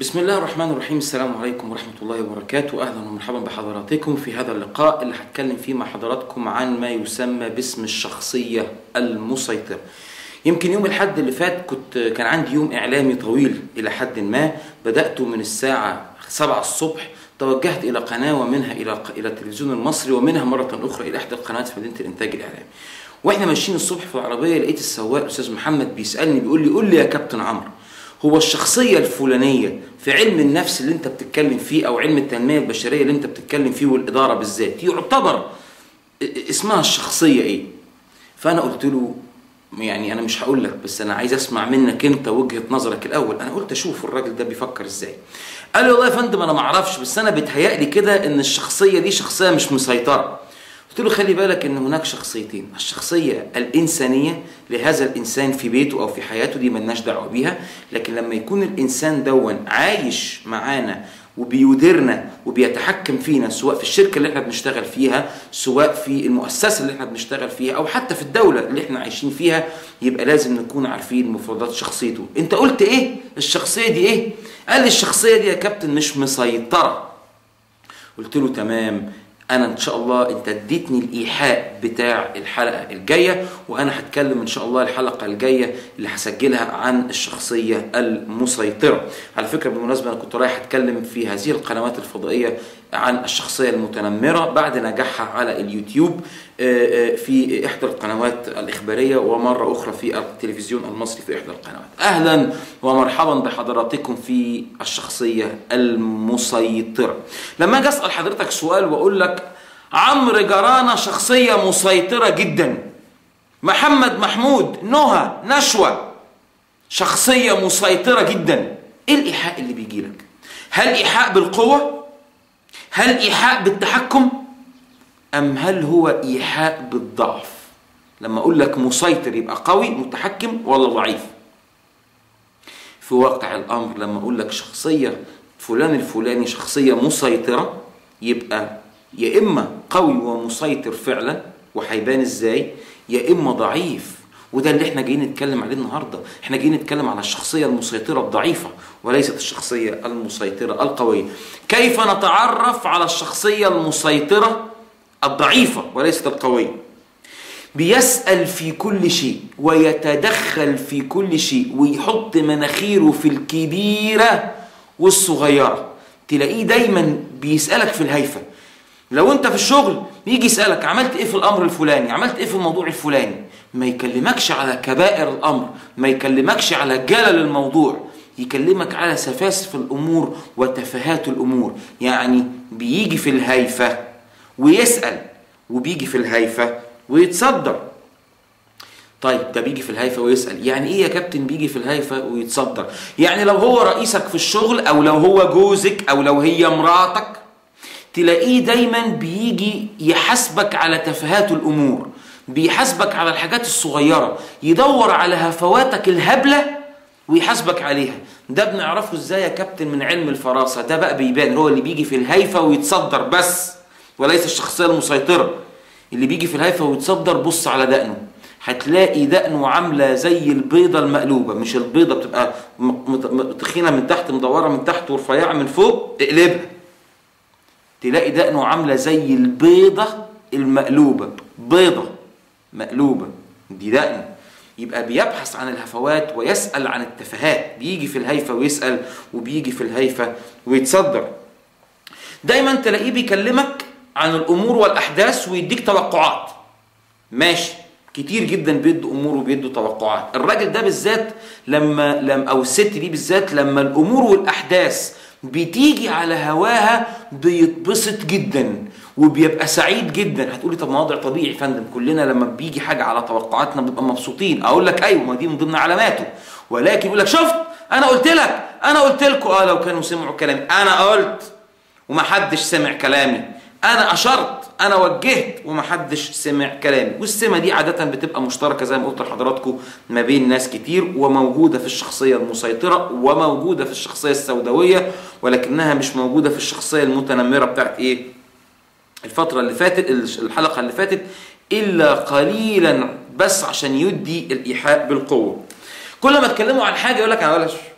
بسم الله الرحمن الرحيم السلام عليكم ورحمة الله وبركاته أهلا ومرحبا بحضراتكم في هذا اللقاء اللي هتكلم فيه مع حضراتكم عن ما يسمى باسم الشخصية المسيطرة يمكن يوم الحد اللي فات كنت كان عندي يوم إعلامي طويل إلى حد ما بدأته من الساعة 7 الصبح توجهت إلى قناة ومنها إلى إلى التلفزيون المصري ومنها مرة أخرى إلى إحدى القنوات في مدينة الإنتاج الإعلامي واحنا ماشيين الصبح في العربيه لقيت السواق الاستاذ محمد بيسالني بيقول لي قول لي يا كابتن عمرو هو الشخصيه الفلانيه في علم النفس اللي انت بتتكلم فيه او علم التنميه البشريه اللي انت بتتكلم فيه والاداره بالذات يعتبر اسمها الشخصيه ايه فانا قلت له يعني انا مش هقول لك بس انا عايز اسمع منك انت وجهه نظرك الاول انا قلت اشوف الراجل ده بيفكر ازاي قال لي والله يا فندم انا ما اعرفش بس انا بيتهيألي كده ان الشخصيه دي شخصيه مش مسيطره قلت له خلي بالك ان هناك شخصيتين الشخصيه الانسانيه لهذا الانسان في بيته او في حياته دي ملناش دعوه بيها لكن لما يكون الانسان دون عايش معانا وبيديرنا وبيتحكم فينا سواء في الشركه اللي احنا بنشتغل فيها سواء في المؤسسه اللي احنا بنشتغل فيها او حتى في الدوله اللي احنا عايشين فيها يبقى لازم نكون عارفين مفردات شخصيته انت قلت ايه الشخصيه دي ايه قال لي الشخصيه دي يا كابتن مش مسيطره قلت له تمام انا ان شاء الله انت اديتني الايحاء بتاع الحلقه الجايه وانا هتكلم ان شاء الله الحلقه الجايه اللي هسجلها عن الشخصيه المسيطره على فكره بالمناسبه انا كنت رايح اتكلم في هذه القنوات الفضائيه عن الشخصيه المتنمره بعد نجاحها على اليوتيوب في احدى القنوات الاخباريه ومره اخرى في التلفزيون المصري في احدى القنوات اهلا ومرحبا بحضراتكم في الشخصيه المسيطره لما اجي اسال حضرتك سؤال واقول لك عمرو جرانا شخصيه مسيطره جدا محمد محمود نهى نشوى شخصيه مسيطره جدا ايه الايحاء اللي بيجي لك هل ايحاء بالقوه هل ايحاء بالتحكم أم هل هو إيحاء بالضعف لما أقول لك مسيطر يبقى قوي متحكم ولا ضعيف في واقع الأمر لما أقول لك شخصية فلان الفلاني شخصية مسيطرة يبقى يا إما قوي ومسيطر فعلا وهيبان إزاي يا إما ضعيف وده اللي احنا جايين نتكلم عليه النهارده احنا جايين نتكلم على الشخصيه المسيطره الضعيفه وليست الشخصيه المسيطره القويه كيف نتعرف على الشخصيه المسيطره الضعيفة وليست القوية بيسأل في كل شيء ويتدخل في كل شيء ويحط مناخيره في الكبيرة والصغيرة تلاقيه دايما بيسألك في الهيفة لو انت في الشغل يجي يسألك عملت ايه في الامر الفلاني عملت ايه في الموضوع الفلاني ما يكلمكش على كبائر الامر ما يكلمكش على جلل الموضوع يكلمك على سفاسف الامور وتفاهات الامور يعني بيجي في الهيفه ويسأل وبيجي في الهيفة ويتصدر طيب ده بيجي في الهيفة ويسأل يعني ايه يا كابتن بيجي في الهيفة ويتصدر يعني لو هو رئيسك في الشغل او لو هو جوزك او لو هي مراتك تلاقيه دايما بيجي يحاسبك على تفاهات الامور بيحاسبك على الحاجات الصغيرة يدور على هفواتك الهبلة ويحاسبك عليها ده بنعرفه ازاي يا كابتن من علم الفراسة ده بقى بيبان هو اللي بيجي في الهيفة ويتصدر بس وليس الشخصيه المسيطره اللي بيجي في الهيفا ويتصدر بص على دقنه هتلاقي دقنه عامله زي البيضه المقلوبه مش البيضه بتبقى تخينه من تحت مدوره من تحت ورفيعه من فوق اقلبها تلاقي دقنه عامله زي البيضه المقلوبه بيضه مقلوبه دي دقن يبقى بيبحث عن الهفوات ويسأل عن التفاهات بيجي في الهيفة ويسأل وبيجي في الهيفة ويتصدر دايما تلاقيه بيكلمك عن الامور والاحداث ويديك توقعات ماشي كتير جدا بيدوا امور وبيدوا توقعات الراجل ده بالذات لما لما او الست دي بالذات لما الامور والاحداث بتيجي على هواها بيتبسط جدا وبيبقى سعيد جدا هتقولي طب ما وضع طبيعي يا فندم كلنا لما بيجي حاجه على توقعاتنا بنبقى مبسوطين اقول لك ايوه ما دي من ضمن علاماته ولكن يقول لك شفت انا قلت لك انا قلت لكم اه لو كانوا سمعوا كلامي انا قلت ومحدش سمع كلامي انا اشرت انا وجهت ومحدش سمع كلامي والسمه دي عاده بتبقى مشتركه زي ما قلت لحضراتكم ما بين ناس كتير وموجوده في الشخصيه المسيطره وموجوده في الشخصيه السوداويه ولكنها مش موجوده في الشخصيه المتنمره بتاعت ايه الفتره اللي فاتت الحلقه اللي فاتت الا قليلا بس عشان يدي الايحاء بالقوه كل ما اتكلموا عن حاجه يقول لك انا ولا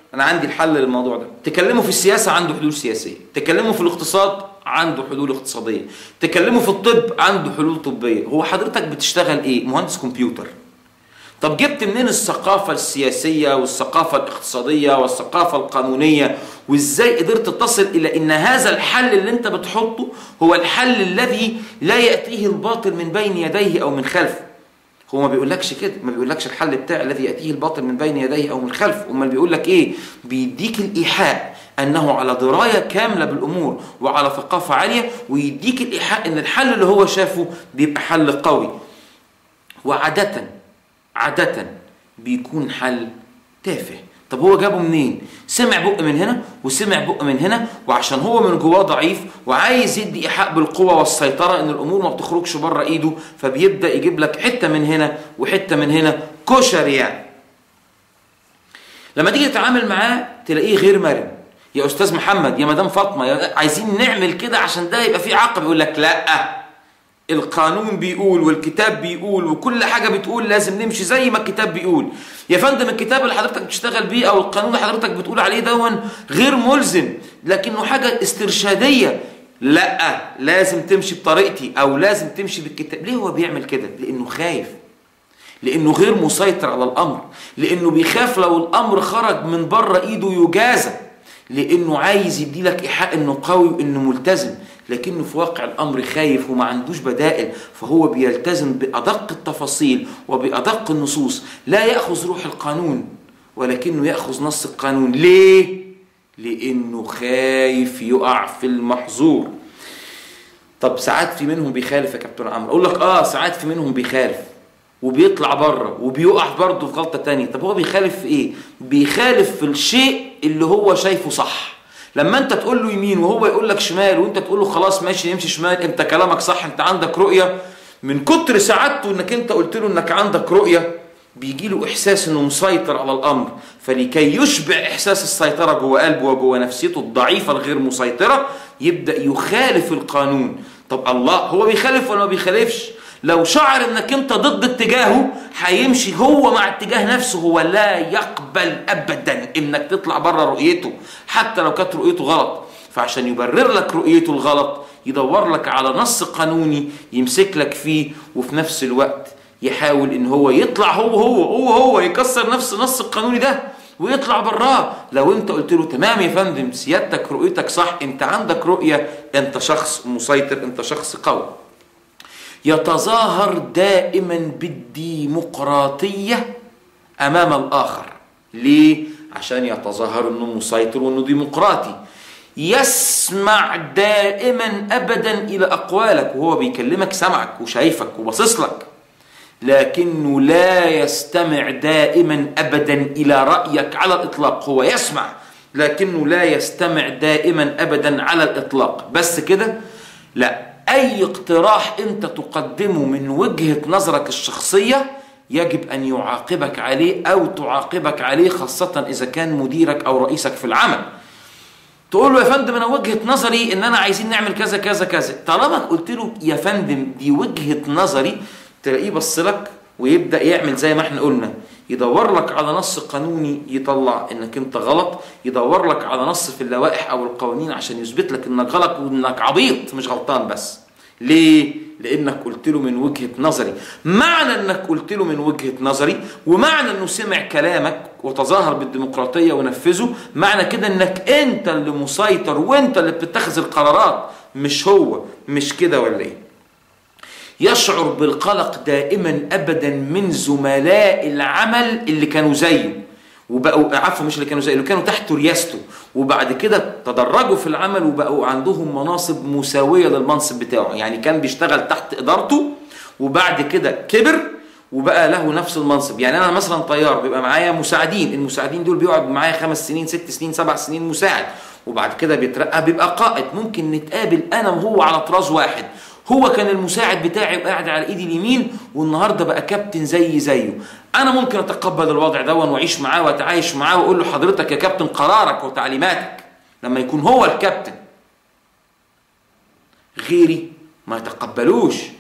انا عندي الحل للموضوع ده تكلموا في السياسه عنده حلول سياسيه تكلموا في الاقتصاد عنده حلول اقتصاديه تكلموا في الطب عنده حلول طبيه هو حضرتك بتشتغل ايه مهندس كمبيوتر طب جبت منين الثقافة السياسية والثقافة الاقتصادية والثقافة القانونية وازاي قدرت تصل الى ان هذا الحل اللي انت بتحطه هو الحل الذي لا يأتيه الباطل من بين يديه او من خلفه هو ما بيقولكش كده ما بيقولكش الحل بتاع الذي يأتيه الباطل من بين يديه او من خلفه امال بيقول لك ايه بيديك الايحاء انه على درايه كامله بالامور وعلى ثقافه عاليه ويديك الايحاء ان الحل اللي هو شافه بيبقى حل قوي وعاده عاده بيكون حل تافه طب هو جابه منين سمع بق من هنا وسمع بق من هنا وعشان هو من جواه ضعيف وعايز يدي ايحاء بالقوه والسيطره ان الامور ما بتخرجش بره ايده فبيبدا يجيب لك حته من هنا وحته من هنا كشري يعني لما تيجي تتعامل معاه تلاقيه غير مرن يا استاذ محمد يا مدام فاطمه يا عايزين نعمل كده عشان ده يبقى فيه عقب يقول لك لا القانون بيقول والكتاب بيقول وكل حاجه بتقول لازم نمشي زي ما الكتاب بيقول يا فندم الكتاب اللي حضرتك بتشتغل بيه او القانون اللي حضرتك بتقول عليه دون غير ملزم لكنه حاجه استرشاديه لا لازم تمشي بطريقتي او لازم تمشي بالكتاب ليه هو بيعمل كده لانه خايف لانه غير مسيطر على الامر لانه بيخاف لو الامر خرج من بره ايده يجازى لانه عايز يدي لك ايحاء انه قوي وانه ملتزم لكنه في واقع الامر خايف وما عندوش بدائل فهو بيلتزم بادق التفاصيل وبادق النصوص لا ياخذ روح القانون ولكنه ياخذ نص القانون ليه لانه خايف يقع في المحظور طب ساعات في منهم بيخالف يا كابتن عمرو اقول لك اه ساعات في منهم بيخالف وبيطلع بره وبيقع برضه في غلطه تانية طب هو بيخالف في ايه بيخالف في الشيء اللي هو شايفه صح لما انت تقول له يمين وهو يقول لك شمال وانت تقول له خلاص ماشي نمشي شمال انت كلامك صح انت عندك رؤيه من كتر سعادته انك انت قلت له انك عندك رؤيه بيجي له احساس انه مسيطر على الامر فلكي يشبع احساس السيطره جوه قلبه وجوه نفسيته الضعيفه الغير مسيطره يبدا يخالف القانون طب الله هو بيخالف ولا ما بيخالفش لو شعر انك انت ضد اتجاهه هيمشي هو مع اتجاه نفسه هو لا يقبل ابدا انك تطلع بره رؤيته حتى لو كانت رؤيته غلط فعشان يبرر لك رؤيته الغلط يدور لك على نص قانوني يمسك لك فيه وفي نفس الوقت يحاول ان هو يطلع هو هو هو هو يكسر نفس النص القانوني ده ويطلع براه لو انت قلت له تمام يا فندم سيادتك رؤيتك صح انت عندك رؤيه انت شخص مسيطر انت شخص قوي يتظاهر دائما بالديمقراطيه امام الاخر ليه عشان يتظاهر انه مسيطر وانه ديمقراطي يسمع دائما ابدا الى اقوالك وهو بيكلمك سمعك وشايفك وباصص لك لكنه لا يستمع دائما ابدا الى رايك على الاطلاق هو يسمع لكنه لا يستمع دائما ابدا على الاطلاق بس كده لا اي اقتراح انت تقدمه من وجهه نظرك الشخصيه يجب ان يعاقبك عليه او تعاقبك عليه خاصه اذا كان مديرك او رئيسك في العمل تقول له يا فندم انا وجهه نظري ان انا عايزين نعمل كذا كذا كذا طالما قلت له يا فندم دي وجهه نظري تلاقيه بص لك ويبدا يعمل زي ما احنا قلنا يدور لك على نص قانوني يطلع انك انت غلط يدور لك على نص في اللوائح او القوانين عشان يثبت لك انك غلط وانك عبيط مش غلطان بس ليه لانك قلت له من وجهه نظري معنى انك قلت له من وجهه نظري ومعنى انه سمع كلامك وتظاهر بالديمقراطيه ونفذه معنى كده انك انت اللي مسيطر وانت اللي بتتخذ القرارات مش هو مش كده ولا ايه يشعر بالقلق دائما ابدا من زملاء العمل اللي كانوا زيه وبقوا عفوا مش اللي كانوا زيه اللي كانوا تحت رياسته وبعد كده تدرجوا في العمل وبقوا عندهم مناصب مساويه للمنصب بتاعه يعني كان بيشتغل تحت ادارته وبعد كده كبر وبقى له نفس المنصب يعني انا مثلا طيار بيبقى معايا مساعدين المساعدين دول بيقعد معايا خمس سنين ست سنين سبع سنين مساعد وبعد كده بيترقى بيبقى قائد ممكن نتقابل انا وهو على طراز واحد هو كان المساعد بتاعي وقاعد على ايدي اليمين والنهارده بقى كابتن زي زيه انا ممكن اتقبل الوضع ده واعيش معاه واتعايش معاه واقول له حضرتك يا كابتن قرارك وتعليماتك لما يكون هو الكابتن غيري ما يتقبلوش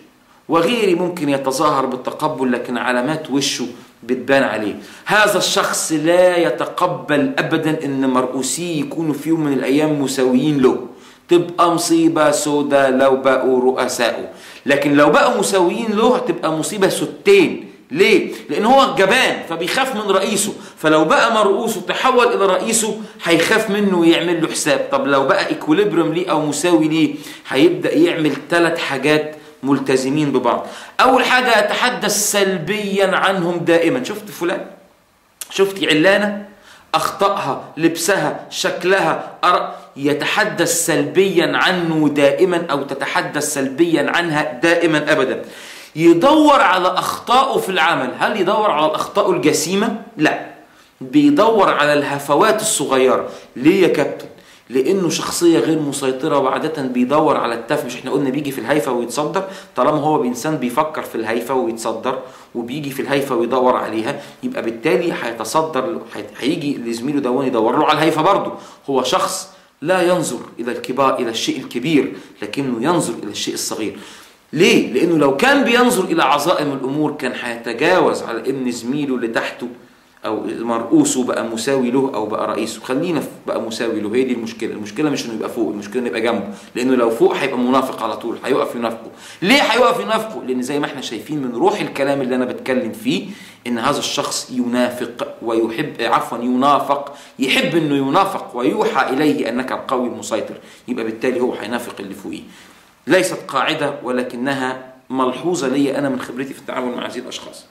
وغيري ممكن يتظاهر بالتقبل لكن علامات وشه بتبان عليه هذا الشخص لا يتقبل ابدا ان مرؤوسيه يكونوا في يوم من الايام مساويين له تبقى مصيبة سودة لو بقوا رؤساءه لكن لو بقوا مساويين له هتبقى مصيبة ستين ليه؟ لأن هو جبان فبيخاف من رئيسه فلو بقى مرؤوسه تحول إلى رئيسه هيخاف منه ويعمل له حساب طب لو بقى إكوليبرم ليه أو مساوي ليه هيبدأ يعمل ثلاث حاجات ملتزمين ببعض أول حاجة يتحدث سلبيا عنهم دائما شفت فلان شفت علانة أخطأها لبسها شكلها أر... يتحدث سلبيا عنه دائما أو تتحدث سلبيا عنها دائما أبدا يدور على أخطائه في العمل هل يدور على الأخطاء الجسيمة؟ لا بيدور على الهفوات الصغيرة ليه يا كابتن؟ لانه شخصيه غير مسيطره وعاده بيدور على التف مش احنا قلنا بيجي في الهيفا ويتصدر طالما هو انسان بيفكر في الهيفا ويتصدر وبيجي في الهيفا ويدور عليها يبقى بالتالي هيتصدر هيجي لزميله دون يدور له على الهيفا برضه هو شخص لا ينظر الى الكبار الى الشيء الكبير لكنه ينظر الى الشيء الصغير ليه؟ لانه لو كان بينظر الى عظائم الامور كان هيتجاوز على ان زميله اللي تحته او مرؤوسه بقى مساوي له او بقى رئيسه خلينا بقى مساوي له هي دي المشكله المشكله مش انه يبقى فوق المشكله انه يبقى جنبه لانه لو فوق هيبقى منافق على طول هيقف ينافقه ليه هيقف ينافقه لان زي ما احنا شايفين من روح الكلام اللي انا بتكلم فيه ان هذا الشخص ينافق ويحب عفوا ينافق يحب انه ينافق ويوحى اليه انك القوي المسيطر يبقى بالتالي هو هينافق اللي فوقيه ليست قاعده ولكنها ملحوظه لي انا من خبرتي في التعامل مع هذه الاشخاص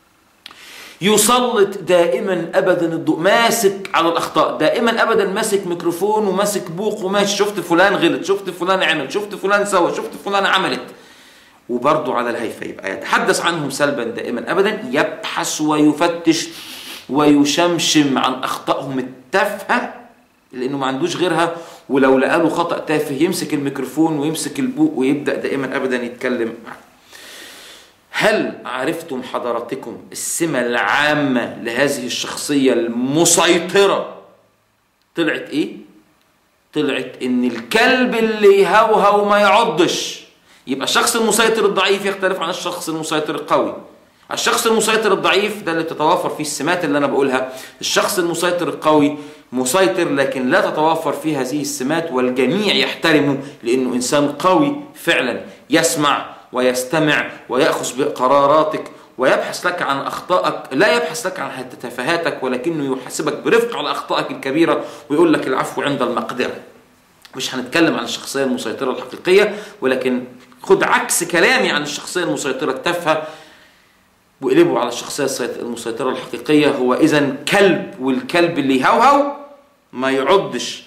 يسلط دائما ابدا الضوء ماسك على الاخطاء دائما ابدا ماسك ميكروفون وماسك بوق وماشي شفت فلان غلط شفت فلان عمل شفت فلان سوى شفت فلان عملت وبرضه على الهيفا يبقى يتحدث عنهم سلبا دائما ابدا يبحث ويفتش ويشمشم عن اخطائهم التافهه لانه ما عندوش غيرها ولو لقى له خطا تافه يمسك الميكروفون ويمسك البوق ويبدا دائما ابدا يتكلم هل عرفتم حضراتكم السمة العامة لهذه الشخصية المسيطرة طلعت ايه؟ طلعت ان الكلب اللي يهوهو ما يعضش يبقى الشخص المسيطر الضعيف يختلف عن الشخص المسيطر القوي الشخص المسيطر الضعيف ده اللي تتوافر فيه السمات اللي انا بقولها الشخص المسيطر القوي مسيطر لكن لا تتوافر فيه هذه السمات والجميع يحترمه لانه انسان قوي فعلا يسمع ويستمع ويأخذ بقراراتك ويبحث لك عن أخطائك لا يبحث لك عن تفاهاتك ولكنه يحاسبك برفق على أخطائك الكبيرة ويقول لك العفو عند المقدرة مش هنتكلم عن الشخصية المسيطرة الحقيقية ولكن خد عكس كلامي عن الشخصية المسيطرة التافهة وقلبوا على الشخصية المسيطرة الحقيقية هو إذا كلب والكلب اللي يهوهو ما يعضش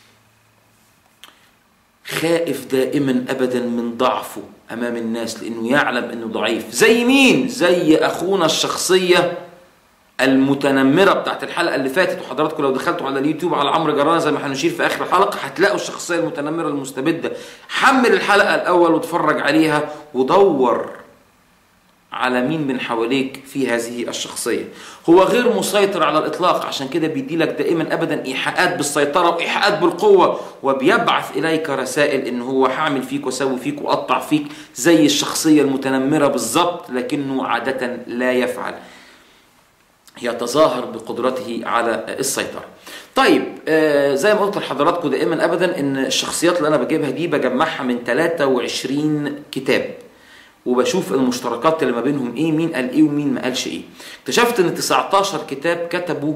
خائف دائما ابدا من ضعفه امام الناس لانه يعلم انه ضعيف زي مين زي اخونا الشخصيه المتنمره بتاعت الحلقه اللي فاتت وحضراتكم لو دخلتوا على اليوتيوب على عمرو جرانه زي ما هنشير في اخر الحلقه هتلاقوا الشخصيه المتنمره المستبده حمل الحلقه الاول واتفرج عليها ودور على مين من حواليك في هذه الشخصية هو غير مسيطر على الإطلاق عشان كده بيديلك دائما أبدا إيحاءات بالسيطرة وإيحاءات بالقوة وبيبعث إليك رسائل إن هو هعمل فيك وأسوي فيك وأقطع فيك زي الشخصية المتنمرة بالظبط لكنه عادة لا يفعل يتظاهر بقدرته على السيطرة طيب آه زي ما قلت لحضراتكم دائما أبدا إن الشخصيات اللي أنا بجيبها دي بجمعها من 23 كتاب وبشوف المشتركات اللي ما بينهم ايه مين قال ايه ومين ما قالش ايه اكتشفت ان 19 كتاب كتبوا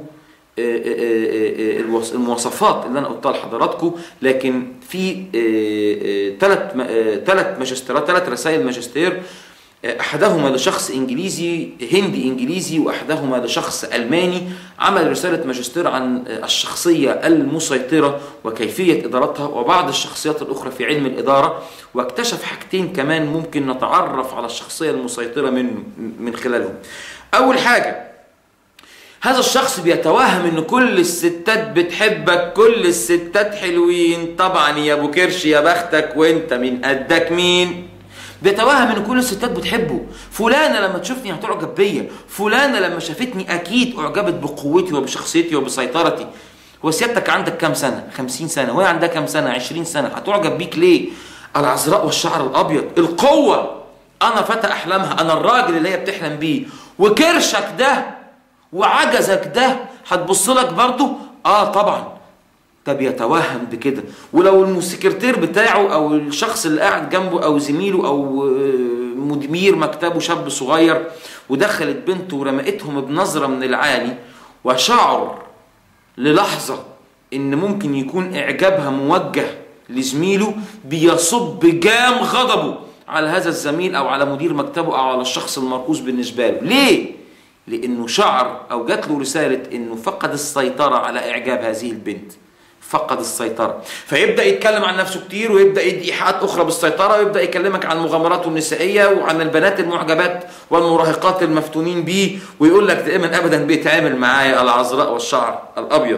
المواصفات اللي انا قلتها لحضراتكم لكن في ثلاث ثلاث ماجستيرات ثلاث رسائل ماجستير احدهما لشخص انجليزي هندي انجليزي واحدهما لشخص الماني عمل رساله ماجستير عن الشخصيه المسيطره وكيفيه ادارتها وبعض الشخصيات الاخرى في علم الاداره واكتشف حاجتين كمان ممكن نتعرف على الشخصيه المسيطره من من خلالهم اول حاجه هذا الشخص بيتوهم ان كل الستات بتحبك كل الستات حلوين طبعا يا ابو كرش يا بختك وانت من قدك مين بيتوهم ان كل الستات بتحبه فلانه لما تشوفني هتعجب بيا فلانه لما شافتني اكيد اعجبت بقوتي وبشخصيتي وبسيطرتي هو سيادتك عندك كام سنه 50 سنه وهي عندها كام سنه 20 سنه هتعجب بيك ليه العذراء والشعر الابيض القوه انا فتى احلامها انا الراجل اللي هي بتحلم بيه وكرشك ده وعجزك ده هتبص لك برضه اه طبعا ده بيتوهم بكده ولو المسكرتير بتاعه او الشخص اللي قاعد جنبه او زميله او مدير مكتبه شاب صغير ودخلت بنته ورمقتهم بنظره من العالي وشعر للحظه ان ممكن يكون اعجابها موجه لزميله بيصب جام غضبه على هذا الزميل او على مدير مكتبه او على الشخص المرؤوس بالنسبه له ليه لانه شعر او جات له رساله انه فقد السيطره على اعجاب هذه البنت فقد السيطرة فيبدأ يتكلم عن نفسه كتير ويبدأ يدي إيحاءات أخرى بالسيطرة ويبدأ يكلمك عن مغامراته النسائية وعن البنات المعجبات والمراهقات المفتونين بيه ويقول لك دائما أبدا بيتعامل معايا العذراء والشعر الأبيض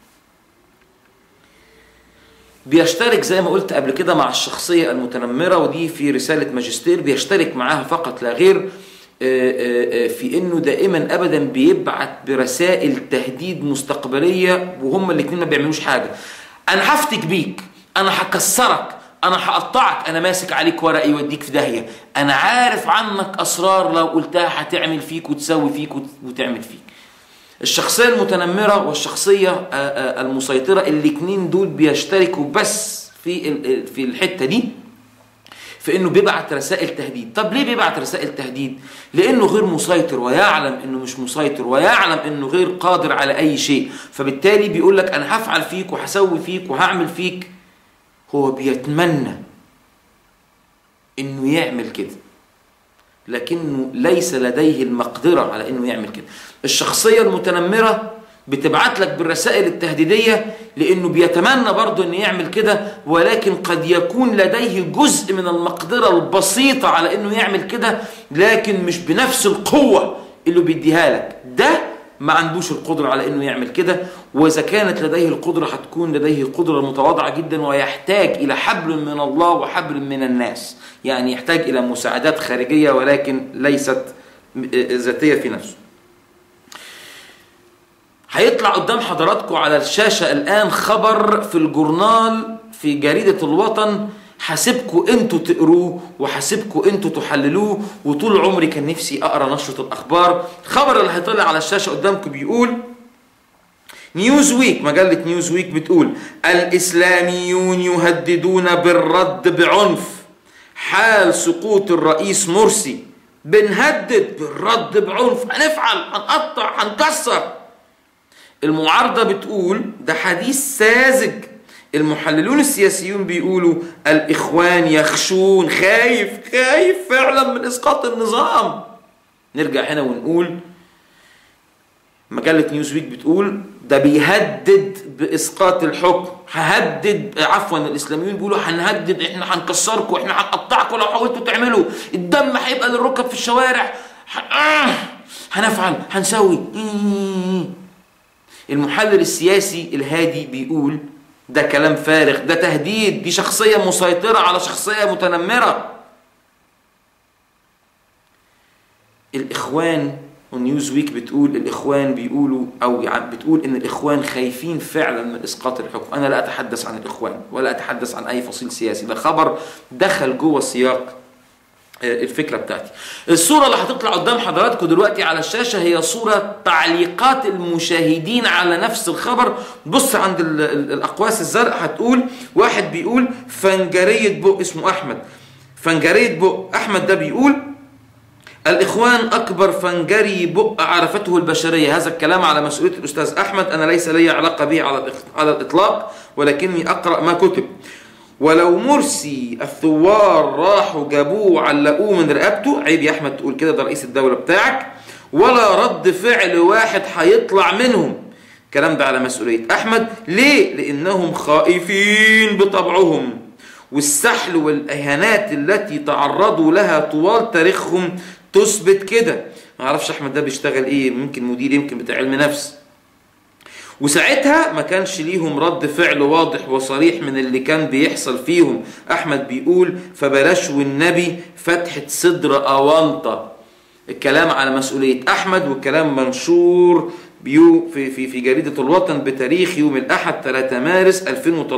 بيشترك زي ما قلت قبل كده مع الشخصية المتنمرة ودي في رسالة ماجستير بيشترك معاها فقط لا غير في انه دائما ابدا بيبعت برسائل تهديد مستقبليه وهم الاثنين ما بيعملوش حاجه انا هفتك بيك انا هكسرك انا هقطعك انا ماسك عليك ورق يوديك في داهيه انا عارف عنك اسرار لو قلتها هتعمل فيك وتسوي فيك وتعمل فيك الشخصيه المتنمره والشخصيه المسيطره الاثنين دول بيشتركوا بس في في الحته دي في انه بيبعت رسائل تهديد طب ليه بيبعت رسائل تهديد لانه غير مسيطر ويعلم انه مش مسيطر ويعلم انه غير قادر على اي شيء فبالتالي بيقول لك انا هفعل فيك وهسوي فيك وهعمل فيك هو بيتمنى انه يعمل كده لكنه ليس لديه المقدرة على انه يعمل كده الشخصية المتنمرة بتبعت لك بالرسائل التهديدية لأنه بيتمنى برضه أنه يعمل كده ولكن قد يكون لديه جزء من المقدرة البسيطة على أنه يعمل كده لكن مش بنفس القوة اللي بيديها لك ده ما عندوش القدرة على أنه يعمل كده وإذا كانت لديه القدرة هتكون لديه قدرة متواضعة جدا ويحتاج إلى حبل من الله وحبل من الناس يعني يحتاج إلى مساعدات خارجية ولكن ليست ذاتية في نفسه هيطلع قدام حضراتكم على الشاشة الآن خبر في الجورنال في جريدة الوطن حاسبكم انتوا تقروه وحاسبكم انتوا تحللوه وطول عمري كان نفسي اقرا نشرة الاخبار الخبر اللي هيطلع على الشاشة قدامكم بيقول نيوز ويك مجلة نيوز ويك بتقول الإسلاميون يهددون بالرد بعنف حال سقوط الرئيس مرسي بنهدد بالرد بعنف هنفعل هنقطع هنكسر المعارضة بتقول ده حديث ساذج المحللون السياسيون بيقولوا الإخوان يخشون خايف خايف فعلا من إسقاط النظام نرجع هنا ونقول مجلة نيوزويك بتقول ده بيهدد بإسقاط الحكم ههدد عفوا الإسلاميون بيقولوا هنهدد إحنا هنكسركم إحنا هنقطعكم لو حاولتوا تعملوا الدم هيبقى للركب في الشوارع هنفعل هنسوي المحلل السياسي الهادي بيقول ده كلام فارغ ده تهديد دي شخصية مسيطرة على شخصية متنمرة الإخوان ونيوز ويك بتقول الإخوان بيقولوا أو بتقول إن الإخوان خايفين فعلا من إسقاط الحكم أنا لا أتحدث عن الإخوان ولا أتحدث عن أي فصيل سياسي ده خبر دخل جوه سياق الفكره بتاعتي الصوره اللي هتطلع قدام حضراتكم دلوقتي على الشاشه هي صوره تعليقات المشاهدين على نفس الخبر بص عند الاقواس الزرق هتقول واحد بيقول فنجريه بق اسمه احمد فنجريه بق احمد ده بيقول الإخوان أكبر فنجري بق عرفته البشرية هذا الكلام على مسؤولية الأستاذ أحمد أنا ليس لي علاقة به على على الإطلاق ولكني أقرأ ما كتب ولو مرسي الثوار راحوا جابوه وعلقوه من رقبته عيب يا احمد تقول كده ده رئيس الدوله بتاعك ولا رد فعل واحد هيطلع منهم الكلام ده على مسؤوليه احمد ليه لانهم خائفين بطبعهم والسحل والاهانات التي تعرضوا لها طوال تاريخهم تثبت كده ما اعرفش احمد ده بيشتغل ايه ممكن مدير يمكن بتاع علم نفس وساعتها ما كانش ليهم رد فعل واضح وصريح من اللي كان بيحصل فيهم احمد بيقول فبلاش والنبي فتحة صدر اونطة الكلام على مسؤولية احمد والكلام منشور بيو في في في جريدة الوطن بتاريخ يوم الأحد 3 مارس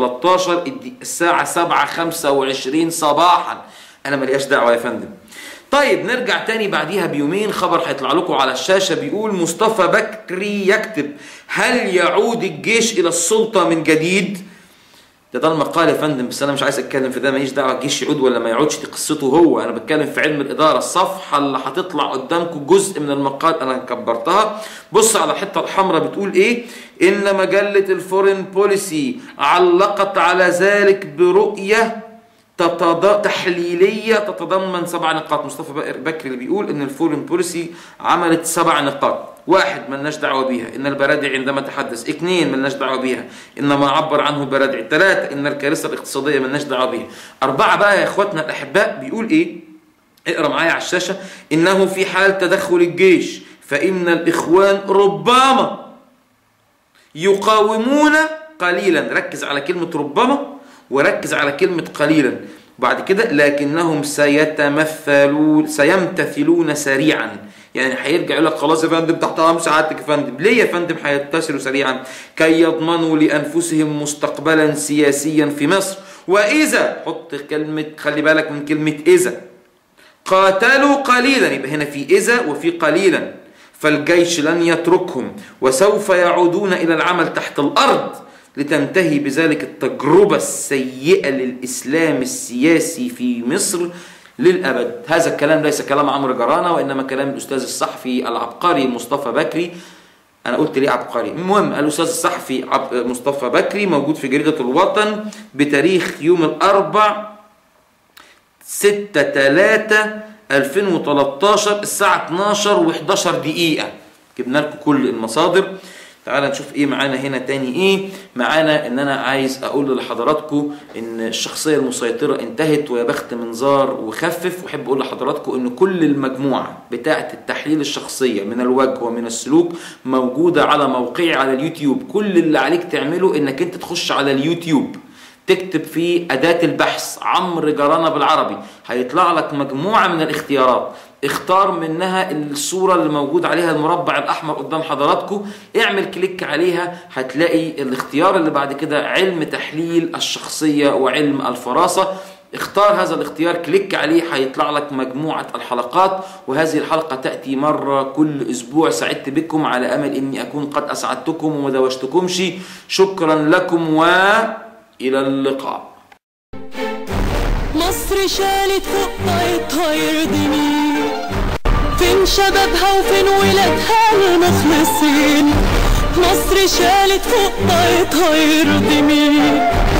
2013 الساعة 7:25 صباحا أنا ملياش دعوة يا فندم طيب نرجع تاني بعديها بيومين خبر هيطلع لكم على الشاشة بيقول مصطفى بكري يكتب هل يعود الجيش إلى السلطة من جديد؟ ده ده المقال يا فندم بس انا مش عايز اتكلم في ده ماليش دعوه الجيش يعود ولا ما يعودش دي قصته هو انا بتكلم في علم الاداره الصفحه اللي هتطلع قدامكم جزء من المقال انا كبرتها بص على الحته الحمراء بتقول ايه ان مجله الفورين بوليسي علقت على ذلك برؤيه تتض... تحليليه تتضمن سبع نقاط مصطفى بكري اللي بيقول ان الفورين بوليسي عملت سبع نقاط واحد ملناش دعوة بيها إن البرادعي عندما تحدث اثنين ملناش دعوة بيها إن ما عبر عنه البرادعي ثلاثة إن الكارثة الاقتصادية ملناش دعوة بيها أربعة بقى يا إخواتنا الأحباء بيقول إيه اقرأ معايا على الشاشة إنه في حال تدخل الجيش فإن الإخوان ربما يقاومون قليلا ركز على كلمة ربما وركز على كلمة قليلا بعد كده لكنهم سيتمثلون سيمتثلون سريعا يعني هيرجع يقول لك خلاص يا فندم تحت امر سعادتك يا فندم ليه يا فندم هيتصلوا سريعا كي يضمنوا لانفسهم مستقبلا سياسيا في مصر واذا حط كلمه خلي بالك من كلمه اذا قاتلوا قليلا يبقى هنا في اذا وفي قليلا فالجيش لن يتركهم وسوف يعودون الى العمل تحت الارض لتنتهي بذلك التجربه السيئه للاسلام السياسي في مصر للأبد هذا الكلام ليس كلام عمرو جرانة وإنما كلام الأستاذ الصحفي العبقري مصطفى بكري أنا قلت ليه عبقري المهم الأستاذ الصحفي مصطفى بكري موجود في جريدة الوطن بتاريخ يوم الأربع 6 3 2013 الساعة 12 و11 دقيقة جبنا لكم كل المصادر تعال نشوف ايه معانا هنا تاني ايه معانا ان انا عايز اقول لحضراتكم ان الشخصيه المسيطره انتهت ويا بخت منظار وخفف واحب اقول لحضراتكم ان كل المجموعه بتاعه التحليل الشخصيه من الوجه ومن السلوك موجوده على موقعي على اليوتيوب كل اللي عليك تعمله انك انت تخش على اليوتيوب تكتب في أداة البحث عمرو جرانة بالعربي هيطلع لك مجموعة من الاختيارات اختار منها الصورة اللي موجود عليها المربع الأحمر قدام حضراتكم اعمل كليك عليها هتلاقي الاختيار اللي بعد كده علم تحليل الشخصية وعلم الفراسة اختار هذا الاختيار كليك عليه هيطلع لك مجموعة الحلقات وهذه الحلقة تأتي مرة كل أسبوع سعدت بكم على أمل أني أكون قد أسعدتكم وما دوشتكمش شكرا لكم وإلى اللقاء مصر شالت فوق طايتها يرضيني فين شبابها وفين ولادها المخلصين مصر شالت فوق طايتها يرضي مين